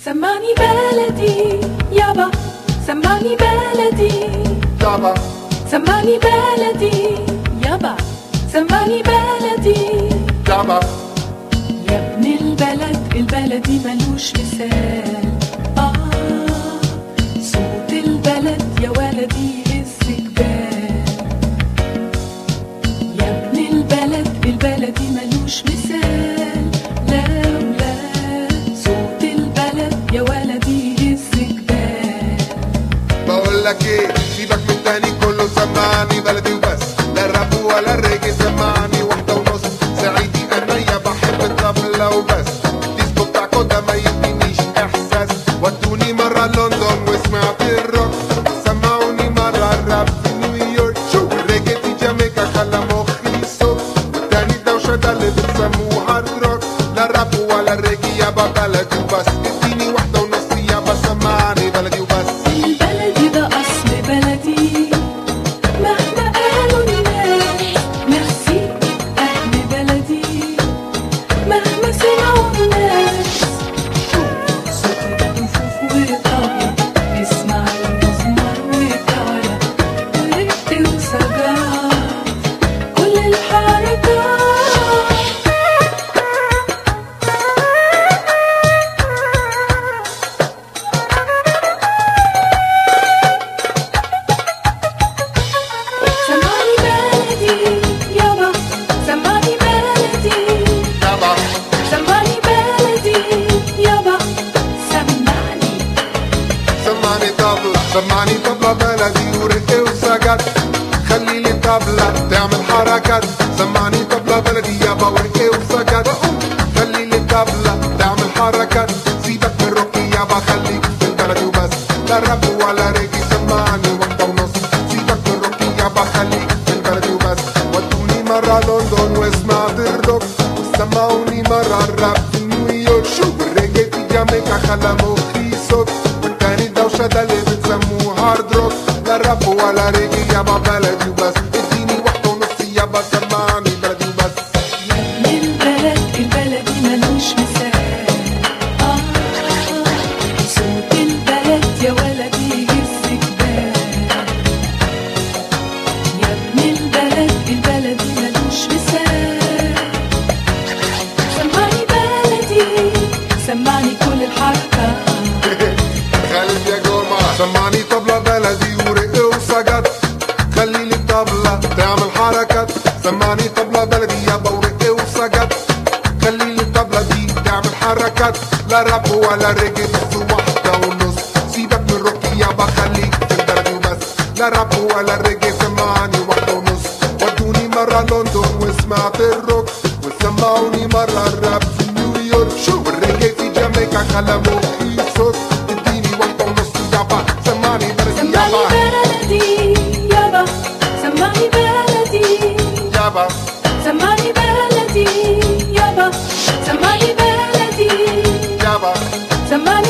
سمعني بلدي يابا سمعني بلدي يابا سمعني بلدي يابا سمعني بلدي يابا يا ابن البلد البلدي ملوش مثال آه صوت البلد يا ولدي يهز جبال يا ابن البلد البلدي ملوش مثال لولا صوت البلد يا ولدي يهز جبال بقول لك ايه سيبك من تاني كله سمعني بلدي وبس لا الراب ولا الريجي سمعني واحدة ونص سعيدي انا يا بحب الطبلة وبس الديسكو بتاعكو ده ما يدينيش احساس ودوني مرة لندن وسمعت الروك سمعوني مرة الراب في نيويورك شو الريجي في جامايكا خلى مخي يسوق والتاني دوشة ده اللي بتسموه هارد روك لا الراب ولا الريجي يابا بلدي وبس اديني واحدة ونص يابا سمعني بلدي وبس البلدي ده أصل بلدي مهما قالوا الناس ميرسي أهل بلدي مهما سمعوا الناس صوت الدفوف والطبلة اسمع المزمار والطاية ورق وسجات كل الحركات سمعني بلدي يابا سمعني بلدي يابا سمعني بلدي يابا سمعني سمعني طبلة سمعني طبلة بلدي ورق وسجد خلي لي طبلة تعمل حركات سمعني طبلة بلدي يابا ورق وسجد خلي لي طبلة تعمل حركات سيبك من الروكي يابا خليك في البلد وبس لا راب ولا ريجي سمعني واحدة ونص سيبك من الروكي يابا خليك في البلد وبس ودوني مرة لندن وسمعت الروك وسمعوني مرة الراب في نيويورك شو الريجي في جامايكا خلى مخي يصوت والتاني الدوشة ده اللي بتسموه هارد روك لا راب ولا ريجي يابا بلدي وبس اديني واحدة ونص يابا سمعني بلدي وبس من البلد البلدي ملوش مثال آه صوت البلد يا ولدي يهز جبال يا ابن البلد البلدي ملوش مثال سمعني بلدي سمعني كل الحركات خالد يا جمعة سمعني طبلة بلدي ورق وسجد خلي لي الطبلة تعمل حركات سمعني طبلة بلدي يابا ورق وسجد خلي لي الطبلة دي تعمل حركات لا راب ولا ريجي بس واحدة ونص سيبك من الروكي يابا خليك في البلد وبس لا راب ولا ريجي سمعني واحدة ونص ودوني مرة لندن وسمعت الروك وسمعوني مرة الراب في نيويورك شو الريجي في جامايكا خلى مخي يصوت اديني واحدة ونص يابا سمعني بلدي سمعني يابا بلدي يابا سمعني بلدي يابا سمعني بلدي يابا سمعني بلدي يابا سمعني